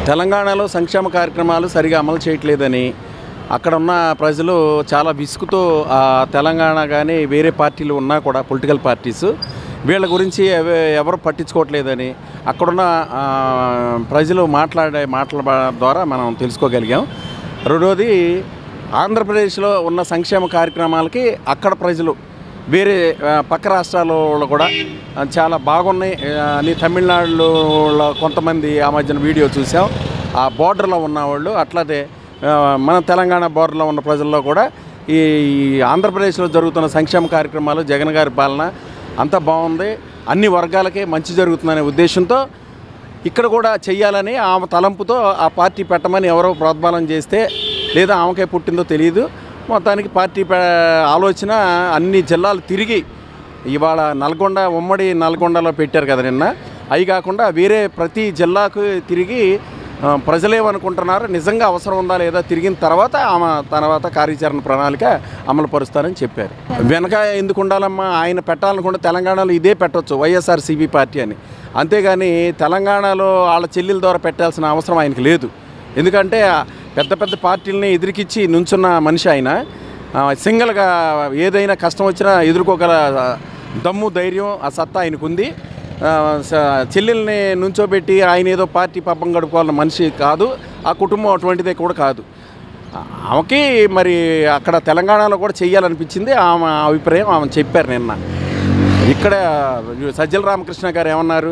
తెలంగాణలో సంక్షేమ కార్యక్రమాలు సరిగా అమలు చేయట్లేదని అక్కడ ఉన్న ప్రజలు చాలా విసుగుతో ఆ తెలంగాణ కానీ వేరే పార్టీలు ఉన్నా కూడా పొలిటికల్ పార్టీస్ వీళ్ళ గురించి ఎవ- ఎవరు పట్టించుకోవట్లేదని అక్కడున్న ఆ, ప్రజలు మాట్లాడే మాటల బ- ద్వారా మనం తెలుసుకోగలిగాం రెండోది ఆంధ్రప్రదేశ్లో ఉన్న సంక్షేమ కార్యక్రమాలకి అక్కడ ప్రజలు వేరే ఆ, పక్క రాష్ట్రాలలో కూడా ఆ, చాలా బాగున్నాయి ఆ, అని తమిళనాడులో కొంతమంది ఆ మధ్యన వీడియో చూసాం ఆ బోర్డర్లో ఉన్నవాళ్ళు అట్లాగే ఆ, మన తెలంగాణ బోర్డర్లో ఉన్న ప్రజల్లో కూడా ఈ ఆంధ్రప్రదేశ్లో జరుగుతున్న సంక్షేమ కార్యక్రమాలు జగన్ గారి పాలన అంతా బాగుంది అన్ని వర్గాలకే మంచి జరుగుతుందనే ఉద్దేశంతో ఇక్కడ కూడా చెయ్యాలని ఆమె తలంపుతో ఆ పార్టీ పెట్టమని ఎవరో ప్రోద్బలం చేస్తే లేదా ఆమెకే పుట్టిందో తెలియదు మొత్తానికి పార్టీ పె- ఆలోచన అన్ని జిల్లాలు తిరిగి ఇవాళ నల్గొండ ఉమ్మడి నల్గొండలో పెట్టారు కదా నిన్న అవి కాకుండా వేరే ప్రతి జిల్లాకు తిరిగి ఆ, ప్రజలేమనుకుంటున్నారు నిజంగా అవసరం ఉందా లేదా తిరిగిన తర్వాత ఆమె తర్వాత కార్యాచరణ ప్రణాళిక అమలు పరుస్తారని చెప్పారు వెనక ఎందుకు ఉండాలమ్మా ఆయన పెట్టాలనుకుంటే తెలంగాణలో ఇదే పెట్టొచ్చు వైఎస్ఆర్సీపీ పార్టీ అని అంతేగాని తెలంగాణలో వాళ్ళ చెల్లెల ద్వారా పెట్టాల్సిన అవసరం ఆయనకి లేదు ఎందుకంటే ఆ పెద్ద పెద్ద పార్టీలని ఎదిరికిచ్చి నుంచున్న మనిషి ఆయన ఆ, సింగిల్గా ఏదైనా కష్టం వచ్చినా ఎదుర్కోగల ఆ, దమ్ము ధైర్యం ఆ సత్తా ఆయనకుంది ఆ, స- చెల్లెల్ని నుంచోబెట్టి ఆయన ఏదో పార్టీ పబ్బం గడుపుకోవాలన్న మనిషి కాదు ఆ కుటుంబం అటువంటిదే కూడా కాదు ఆ- ఆమెకి మరి అక్కడ తెలంగాణలో కూడా చెయ్యాలనిపించింది ఆమె అభిప్రాయం ఆమె చెప్పారు నిన్న ఇక్కడ సజ్జల రామకృష్ణ గారు ఏమన్నారు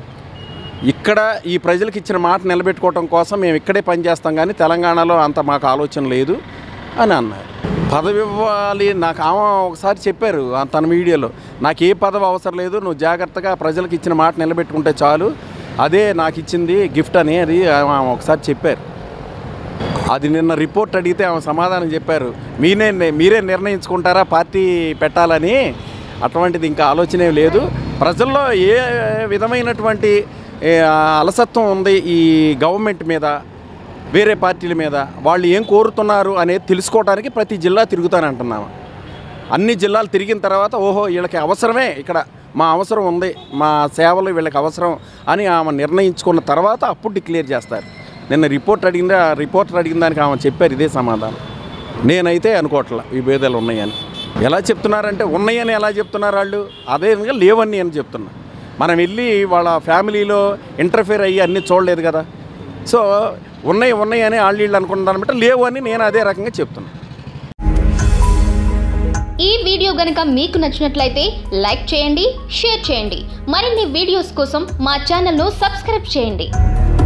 ఇక్కడ ఈ ప్రజలకు ఇచ్చిన మాట నిలబెట్టుకోవటం కోసం మేము ఇక్కడే పనిచేస్తాం కానీ తెలంగాణలో అంత మాకు ఆలోచన లేదు అని అన్నారు పదవి ఇవ్వాలి నాకు ఆమె ఒకసారి చెప్పారు ఆ తన వీడియోలో నాకు ఏ పదవి అవసరం లేదు నువ్వు జాగ్రత్తగా ప్రజలకు ఇచ్చిన మాట నిలబెట్టుకుంటే చాలు అదే నాకు ఇచ్చింది గిఫ్ట్ అని అది ఆమె ఒకసారి చెప్పారు అది నిన్న రిపోర్ట్ అడిగితే ఆమె సమాధానం చెప్పారు మీరే మీరే నిర్ణయించుకుంటారా పార్టీ పెట్టాలని అటువంటిది ఇంకా ఆలోచనే లేదు ప్రజల్లో ఏ విధమైనటువంటి ఏ, అలసత్వం ఉంది ఈ గవర్నమెంట్ మీద వేరే పార్టీల మీద వాళ్ళు ఏం కోరుతున్నారు అనేది తెలుసుకోవడానికి ప్రతి జిల్లా తిరుగుతానంటున్నాము అన్ని జిల్లాలు తిరిగిన తర్వాత ఓహో వీళ్ళకి అవసరమే ఇక్కడ మా అవసరం ఉంది మా సేవలు వీళ్ళకి అవసరం అని ఆమె నిర్ణయించుకున్న తర్వాత అప్పుడు డిక్లేర్ చేస్తారు నిన్న రిపోర్ట్ అడిగింది ఆ రిపోర్టర్ అడిగిన దానికి ఆమె చెప్పారు ఇదే సమాధానం నేనైతే అనుకోవట్లా ఈ భేదాలు ఉన్నాయని ఎలా చెప్తున్నారంటే ఉన్నాయని ఎలా చెప్తున్నారు వాళ్ళు అదే విధంగా లేవని అని చెప్తున్నా మనం వెళ్ళి వాళ్ళ ఫ్యామిలీలో ఇంటర్ఫేర్ అయ్యి అన్నీ చూడలేదు కదా సో ఉన్నాయి ఉన్నాయి అని వాళ్ళు వీళ్ళు అనుకుంటున్నారనమాట లేవు అని నేను అదే రకంగా చెప్తున్నాను ఈ వీడియో గనుక మీకు నచ్చినట్లయితే లైక్ చేయండి షేర్ చేయండి మరిన్ని వీడియోస్ కోసం మా ఛానల్ను సబ్స్క్రైబ్ చేయండి